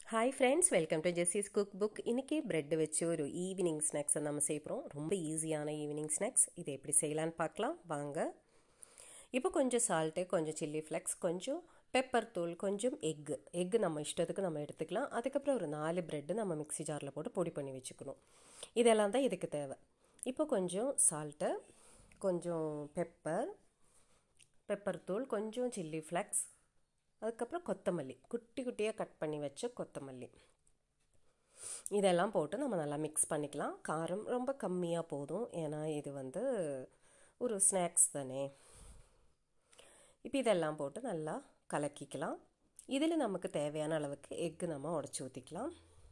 hi friends welcome to Jessie's cook book இன்றைக்கி bread வச்சு ஒரு ஈவினிங் ஸ்நாக்ஸை நம்ம செய்கிறோம் ரொம்ப ஈஸியான ஈவினிங் ஸ்நாக்ஸ் இதை எப்படி செய்யலான்னு பார்க்கலாம் வாங்க இப்போ கொஞ்சம் சால்ட்டு கொஞ்சம் சில்லி ஃப்ளெக்ஸ் கொஞ்சம் பெப்பர் தூள் கொஞ்சம் எக்கு எக்கு நம்ம இஷ்டத்துக்கு நம்ம எடுத்துக்கலாம் அதுக்கப்புறம் ஒரு நாலு ப்ரெட்டு நம்ம மிக்ஸி ஜாரில் போட்டு பொடி பண்ணி வச்சுக்கணும் இதெல்லாம் தான் இதுக்கு தேவை இப்போ கொஞ்சம் சால்ட்டு கொஞ்சம் பெப்பர் பெப்பர் தூள் கொஞ்சம் சில்லி ஃப்ளெக்ஸ் அதுக்கப்புறம் கொத்தமல்லி குட்டி குட்டியாக கட் பண்ணி வச்ச கொத்தமல்லி இதெல்லாம் போட்டு நம்ம நல்லா மிக்ஸ் பண்ணிக்கலாம் காரம் ரொம்ப கம்மியாக போதும் ஏன்னா இது வந்து ஒரு ஸ்நாக்ஸ் தானே இப்போ இதெல்லாம் போட்டு நல்லா கலக்கிக்கலாம் இதில் நமக்கு தேவையான அளவுக்கு எக்கு நம்ம உடச்சி ஊற்றிக்கலாம்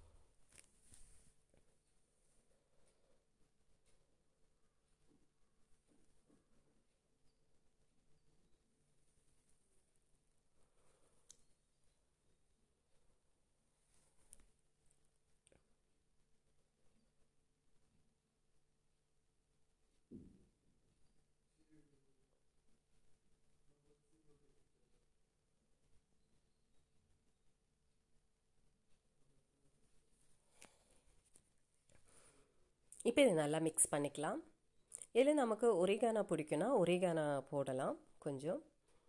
இப்போ இது நல்லா மிக்ஸ் பண்ணிக்கலாம் இதில் நமக்கு ஒரிகானா பிடிக்குன்னா ஒரிகானா போடலாம் கொஞ்சம்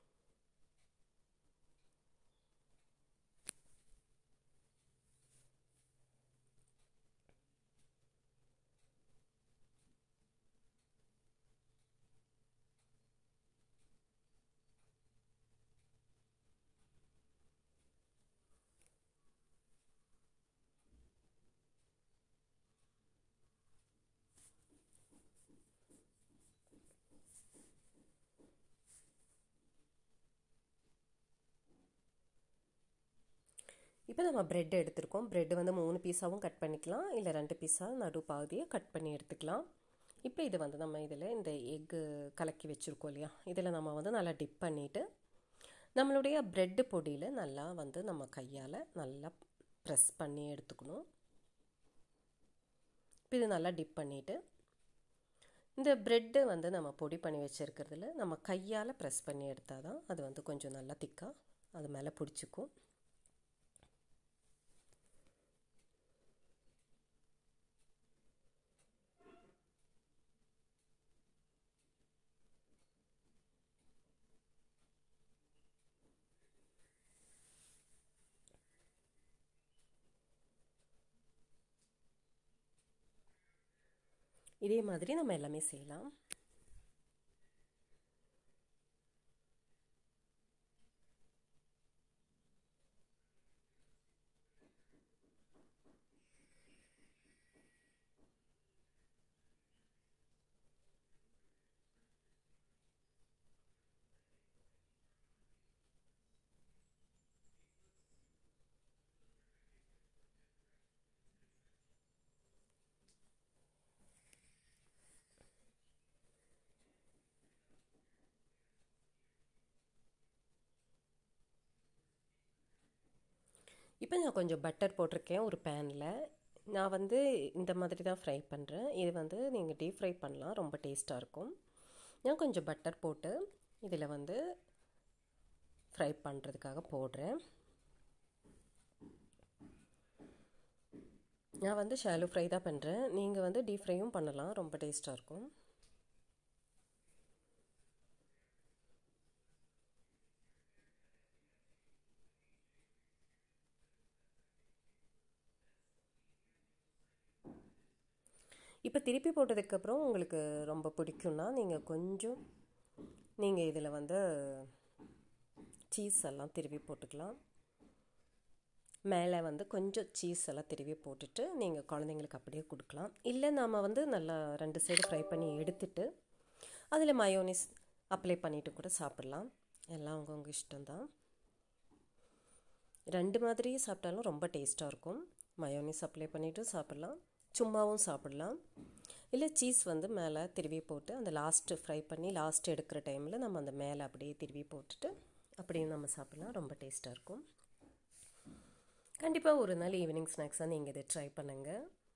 இப்போ நம்ம ப்ரெட் எடுத்திருக்கோம் ப்ரெட் வந்து மூணு பீஸாகவும் கட் பண்ணிக்கலாம் இல்லை ரெண்டு பீஸாக நடு பாதியை கட் பண்ணி எடுத்துக்கலாம் இப்போ இது வந்து நம்ம இதில் இந்த எக்கு கலக்கி வச்சுருக்கோம் இல்லையா இதில் நம்ம வந்து நல்லா டிப் பண்ணிவிட்டு நம்மளுடைய ப்ரெட்டு பொடியில் நல்லா வந்து நம்ம கையால் நல்லா ப்ரெஸ் பண்ணி எடுத்துக்கணும் இப்போ இது நல்லா டிப் பண்ணிவிட்டு இந்த ப்ரெட்டு வந்து நம்ம பொடி பண்ணி வச்சுருக்கிறதுல நம்ம கையால் ப்ரெஸ் பண்ணி எடுத்தால் தான் அது வந்து கொஞ்சம் நல்லா திக்காக அது மேலே பிடிச்சிக்கும் இதே மாதிரி நம்ம எல்லாமே செய்யலாம் இப்போ நான் கொஞ்சம் பட்டர் போட்டிருக்கேன் ஒரு பேனில் நான் வந்து இந்த மாதிரி தான் ஃப்ரை பண்ணுறேன் இது வந்து நீங்கள் டீப் ஃப்ரை பண்ணலாம் ரொம்ப டேஸ்ட்டாக இருக்கும் நான் கொஞ்சம் பட்டர் போட்டு இதில் வந்து ஃப்ரை பண்ணுறதுக்காக போடுறேன் நான் வந்து ஷாலோ ஃப்ரை தான் பண்ணுறேன் நீங்கள் வந்து டீப் ஃப்ரையும் பண்ணலாம் ரொம்ப டேஸ்ட்டாக இருக்கும் இப்போ திருப்பி போட்டதுக்கப்புறம் உங்களுக்கு ரொம்ப பிடிக்கும்னா நீங்கள் கொஞ்சம் நீங்கள் இதில் வந்து சீஸ் எல்லாம் திருவி போட்டுக்கலாம் மேலே வந்து கொஞ்சம் சீஸ் எல்லாம் திருவி போட்டுட்டு நீங்கள் குழந்தைங்களுக்கு அப்படியே கொடுக்கலாம் இல்லை நாம் வந்து நல்லா ரெண்டு சைடு ஃப்ரை பண்ணி எடுத்துட்டு அதில் மயோனிஸ் அப்ளை பண்ணிவிட்டு கூட சாப்பிட்லாம் எல்லாம் அவங்கவுங்க இஷ்டம்தான் ரெண்டு மாதிரி சாப்பிட்டாலும் ரொம்ப டேஸ்ட்டாக இருக்கும் மயோனிஸ் அப்ளை பண்ணிவிட்டு சாப்பிட்லாம் சும்மாவும் சாப்பிடலாம் இல்லை சீஸ் வந்து மேலே திருவி போட்டு அந்த லாஸ்ட்டு ஃப்ரை பண்ணி லாஸ்ட்டு எடுக்கிற டைமில் நம்ம அந்த மேலே அப்படியே திருவி போட்டுட்டு அப்படியே நம்ம சாப்பிட்லாம் ரொம்ப டேஸ்ட்டாக இருக்கும் கண்டிப்பாக ஒரு நாள் ஈவினிங் ஸ்நாக்ஸாக நீங்கள் இதை ட்ரை பண்ணுங்கள்